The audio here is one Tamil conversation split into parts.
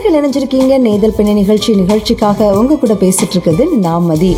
நேர்கள் இணைஞ்சிருக்கீங்க நேதல் பெண்ணை நிகழ்ச்சி நிகழ்ச்சிக்காக உங்க கூட பேசிட்டு இருக்குது நான் மதி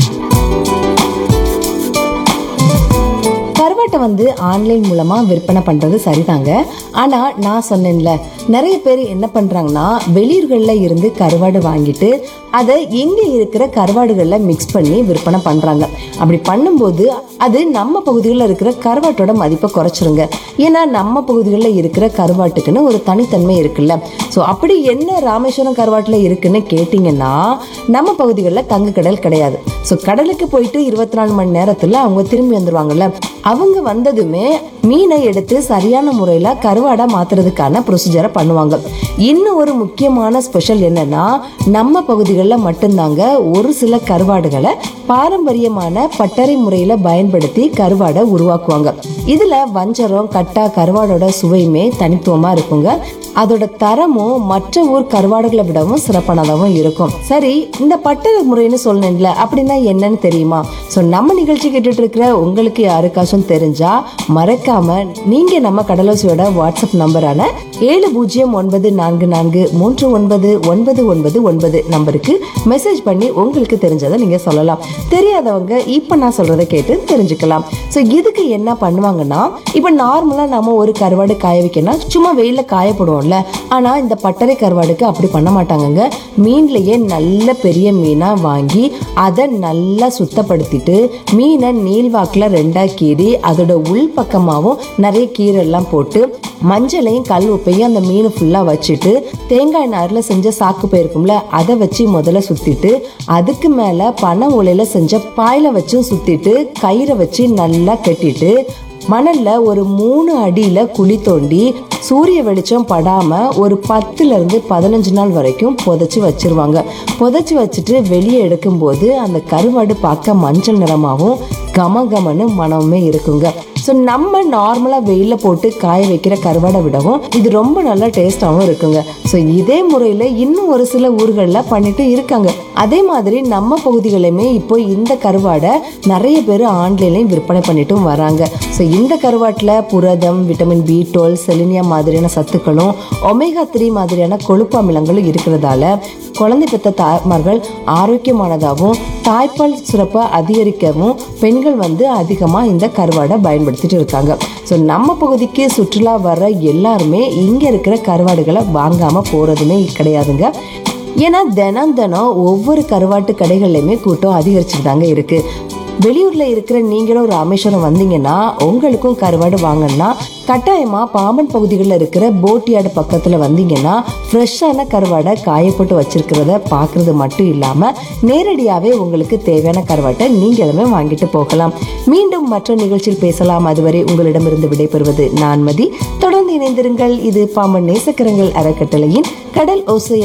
கருவாட்டை வந்து ஆன்லைன் மூலமா விற்பனை பண்றது சரிதாங்க ஆனா நான் சொன்னேன்ல நிறைய பேர் என்ன பண்றாங்கன்னா வெளியூர்கள்ல இருந்து கருவாடு வாங்கிட்டு அதை எங்க இருக்கிற கருவாடுகள்ல மிக்ஸ் பண்ணி விற்பனை பண்றாங்க அப்படி பண்ணும்போது அது நம்ம பகுதிகளில் இருக்கிற கருவாட்டோட மதிப்பை குறைச்சிருங்க ஏன்னா நம்ம பகுதிகளில் இருக்கிற கருவாட்டுக்குன்னு ஒரு தனித்தன்மை இருக்குல்ல ஸோ அப்படி என்ன ராமேஸ்வரம் கருவாட்டில் இருக்குன்னு கேட்டிங்கன்னா நம்ம பகுதிகளில் தங்கு கடல் கிடையாது ஸோ கடலுக்கு போயிட்டு இருபத்தி நாலு மணி நேரத்தில் அவங்க திரும்பி வந்துருவாங்கல்ல அவங்க வந்ததுமே மீனை எடுத்து சரியான முறையில் கருவாடா மாத்துறதுக்கான ப்ரொசீஜரை பண்ணுவாங்க இன்னும் ஒரு முக்கியமான ஸ்பெஷல் என்னன்னா நம்ம பகுதிகளில் மட்டும்தாங்க ஒரு சில கருவாடுகளை பாரம்பரியமான பட்டறை முறையில் பயன்படுத்தி கருவாடை உருவாக்குவாங்க இதுல வஞ்சரம் கட்டா கருவாடோட சுவையுமே தனித்துவமா இருக்குங்க அதோட தரமும் மற்ற ஊர் கருவாடுகளை விடவும் சிறப்பானதாகவும் இருக்கும் சரி இந்த பட்டறை முறைன்னு சொன்னேன்ல அப்படின்னா என்னன்னு தெரியுமா ஸோ நம்ம நிகழ்ச்சி கேட்டுட்டு இருக்கிற உங்களுக்கு யாருக்காச்சும் தெரிஞ்சா மறக்காம நீங்க நம்ம கடலோசியோட வாட்ஸ்அப் நம்பரான ஏழு பூஜ்ஜியம் ஒன்பது நான்கு நான்கு மூன்று ஒன்பது ஒன்பது ஒன்பது ஒன்பது நம்பருக்கு மெசேஜ் பண்ணி உங்களுக்கு தெரிஞ்சதை நீங்க சொல்லலாம் தெரியாதவங்க இப்போ நான் சொல்றதை கேட்டு தெரிஞ்சுக்கலாம் ஸோ இதுக்கு என்ன பண்ணுவாங்கன்னா இப்போ நார்மலாக நம்ம ஒரு கருவாடு காய வைக்கணும் சும்மா வெயிலில் காயப்படுவோம்ல ஆனால் இந்த பட்டறை கருவாடுக்கு அப்படி பண்ண மாட்டாங்கங்க மீன்லேயே நல்ல பெரிய மீனாக வாங்கி அதை நல்லா சுத்தப்படுத்திட்டு மீனை நீள்வாக்கில் ரெண்டாக கீறி அதோட உள் பக்கமாகவும் நிறைய கீரெல்லாம் போட்டு மஞ்சளையும் கல் உப்பையும் அந்த மீன் ஃபுல்லாக வச்சுட்டு தேங்காய் நாரில் செஞ்ச சாக்கு போயிருக்கும்ல அதை வச்சு முதல்ல சுற்றிட்டு அதுக்கு மேலே பனை உலையில செஞ்ச பாயில வச்சும் சுற்றிட்டு கயிறை வச்சு நல்லா கட்டிட்டு மணல்ல ஒரு மூணு அடியில குழி தோண்டி சூரிய வெளிச்சம் படாம ஒரு பத்துல இருந்து பதினஞ்சு நாள் வரைக்கும் புதைச்சி வச்சிருவாங்க புதைச்சி வச்சுட்டு வெளியே எடுக்கும்போது அந்த கருவாடு பார்க்க மஞ்சள் நிறமாகவும் கம கமன்னு மனமுமே இருக்குங்க ஸோ நம்ம நார்மலாக வெயிலில் போட்டு காய வைக்கிற கருவாடை விடவும் இது ரொம்ப நல்லா டேஸ்டாகவும் இருக்குங்க ஸோ இதே முறையில் இன்னும் ஒரு சில ஊர்களில் பண்ணிட்டு இருக்காங்க அதே மாதிரி நம்ம பகுதிகளிலுமே இப்போ இந்த கருவாடை நிறைய பேர் ஆன்லைன்லையும் விற்பனை பண்ணிட்டும் வராங்க ஸோ இந்த கருவாட்டில் புரதம் விட்டமின் பி டுவெல் செலினியா மாதிரியான சத்துக்களும் ஒமேகா த்ரீ மாதிரியான கொழுப்பு அமிலங்களும் இருக்கிறதால குழந்தை பெற்ற தாய்மார்கள் ஆரோக்கியமானதாகவும் தாய்ப்பால் சுரப்பை அதிகரிக்கவும் பெண்கள் வந்து அதிகமாக இந்த கருவாடை பயன்படுத்திட்டு இருக்காங்க ஸோ நம்ம பகுதிக்கு சுற்றுலா வர்ற எல்லாருமே இங்கே இருக்கிற கருவாடுகளை வாங்காமல் போகிறதுமே கிடையாதுங்க ஏன்னா தினம் தினம் ஒவ்வொரு கருவாட்டு கடைகள்லையுமே கூட்டம் அதிகரிச்சுட்டு தாங்க இருக்கு வெளியூர்ல இருக்கிற நீங்களும் ராமேஸ்வரம் வந்தீங்கன்னா உங்களுக்கும் கருவாடு வாங்கணும்னா கட்டாயமா பாம்பன் பகுதிகளில் இருக்கிற போட்டியாடு பக்கத்துல வந்தீங்கன்னா ஃப்ரெஷ்ஷான கருவாடை காயப்பட்டு வச்சிருக்கிறத பார்க்கறது மட்டும் இல்லாம நேரடியாவே உங்களுக்கு தேவையான கருவாட்டை நீங்களுமே வாங்கிட்டு போகலாம் மீண்டும் மற்ற நிகழ்ச்சியில் பேசலாம் அதுவரை உங்களிடமிருந்து விடைபெறுவது நான் மதி தொடர்ந்து இணைந்திருங்கள் இது பாம்பன் நேசக்கரங்கள் அறக்கட்டளையின் கடல் ஓசை